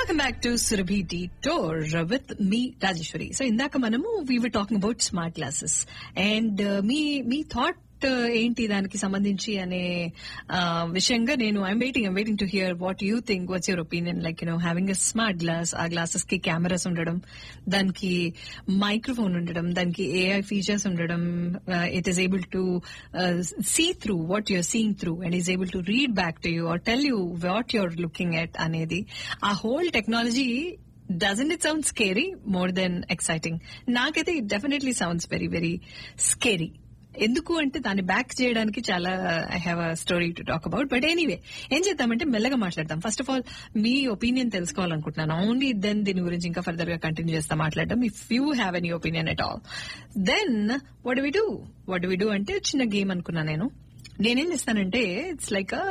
welcome back to Surabhi detour with మీ Rajeshwari so ఇందాక మనము we were talking about smart glasses and మీ మీ థాట్ ఏంటి దానికి సంబంధించి అనే uh, విషయంగా నేను I'm waiting I'm waiting to hear what you think what's your opinion like you know having a smart glass ఆ గ్లాసెస్ కి కెమెరాస్ ఉండడం దానికి మైక్రోఫోన్ ఉండడం దానికి ఏఐ ఫీచర్స్ ఉండడం it is able to see through what you're seeing through and is able to read back to you or tell you what you're looking at అనేది ఆ whole technology doesn't it sound scary more than exciting నాకైతే it definitely sounds very very scary ఎందుకు అంటే దాన్ని back చేయడానికి చాలా I have a story to talk about but anyway ఏం చేద్దామంటే మెల్లగా మాట్లాడదాం ఫస్ట్ ఆఫ్ ఆల్ మీ ఒపీనియన్ తెలుసుకోవాలనుకుంటున్నాను ఓన్లీ దెన్ దీని గురించి ఇంకా ఫర్దర్ గా కంటిన్యూ చేస్తా మాట్లాడడం if you have any opinion at all then what we do what we do అంటే చిన్న గేమ్ అనుకున్నా నేను నేనేం చేస్తానంటే ఇట్స్ లైక్